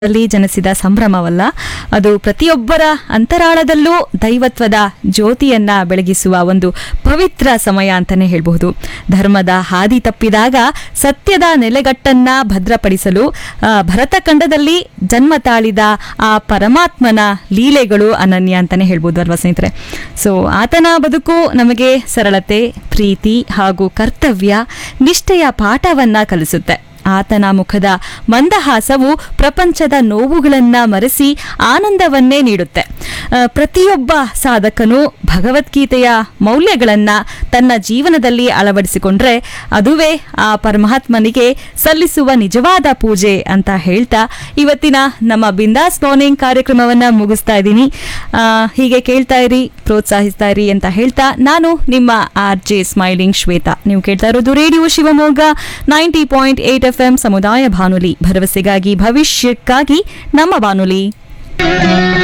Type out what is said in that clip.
ಅಲ್ಲಿ ಜನಿಸಿದ ಸಂಭ್ರಮವಲ್ಲ ಅದು ಪ್ರತಿಯೊಬ್ಬರ ಅಂತರಾಳದಲ್ಲೂ ದೈವತ್ವದ ಜ್ಯೋತಿಯನ್ನ ಬೆಳಗಿಸುವ ಒಂದು ಪವಿತ್ರ ಸಮಯ ಅಂತಾನೆ ಹೇಳಬಹುದು ಧರ್ಮದ ಹಾದಿ ತಪ್ಪಿದಾಗ ಸತ್ಯದ ನೆಲೆಗಟ್ಟನ್ನ ಭದ್ರಪಡಿಸಲು ಆ, ಭರತಖಂಡದಲ್ಲಿ ಜನ್ಮ ತಾಳಿದ ಆ ಪರಮಾತ್ಮನ ಲೀಲೆಗಳು ಅನನ್ಯ ಅಂತಾನೆ ಹೇಳ್ಬೋದು ಅಲ್ವಾ ಸ್ನೇಹಿತರೆ ಸೊ ಆತನ ಬದುಕು ನಮಗೆ ಸರಳತೆ ಪ್ರೀತಿ ಹಾಗೂ ಕರ್ತವ್ಯ ನಿಷ್ಠೆಯ ಪಾಠವನ್ನ ಕಲಿಸುತ್ತೆ ಆತನ ಮುಖದ ಮಂದಹಾಸವು ಪ್ರಪಂಚದ ನೋವುಗಳನ್ನ ಮರೆಸಿ ಆನಂದವನ್ನೇ ನೀಡುತ್ತೆ ಆ, ಪ್ರತಿಯೊಬ್ಬ ಸಾಧಕನು ಭಗವದ್ಗೀತೆಯ ಮೌಲ್ಯಗಳನ್ನ ತನ್ನ ಜೀವನದಲ್ಲಿ ಅಳವಡಿಸಿಕೊಂಡ್ರೆ ಅದುವೇ ಆ ಪರಮಾತ್ಮನಿಗೆ ಸಲ್ಲಿಸುವ ನಿಜವಾದ ಪೂಜೆ ಅಂತ ಹೇಳ್ತಾ ಇವತ್ತಿನ ನಮ್ಮ ಬಿಂದಾಸ್ ಮಾರ್ನಿಂಗ್ ಕಾರ್ಯಕ್ರಮವನ್ನ ಮುಗಿಸ್ತಾ ಇದ್ದೀನಿ ಆ, ಹೀಗೆ ಕೇಳ್ತಾ ಇರಿ ಪ್ರೋತ್ಸಾಹಿಸ್ತಾ ಇರಿ ಅಂತ ಹೇಳ್ತಾ ನಾನು ನಿಮ್ಮ ಆರ್ ಜೆ ಸ್ಮೈಲಿಂಗ್ ಶ್ವೇತಾ ನೀವು ಕೇಳ್ತಾ ಇರೋದು radio Shivamogga ninety point eight F M ಸಮುದಾಯ ಬಾನುಲಿ ಭರವಸೆಗಾಗಿ ಭವಿಷ್ಯಕ್ಕಾಗಿ ನಮ್ಮ ಬಾನುಲಿ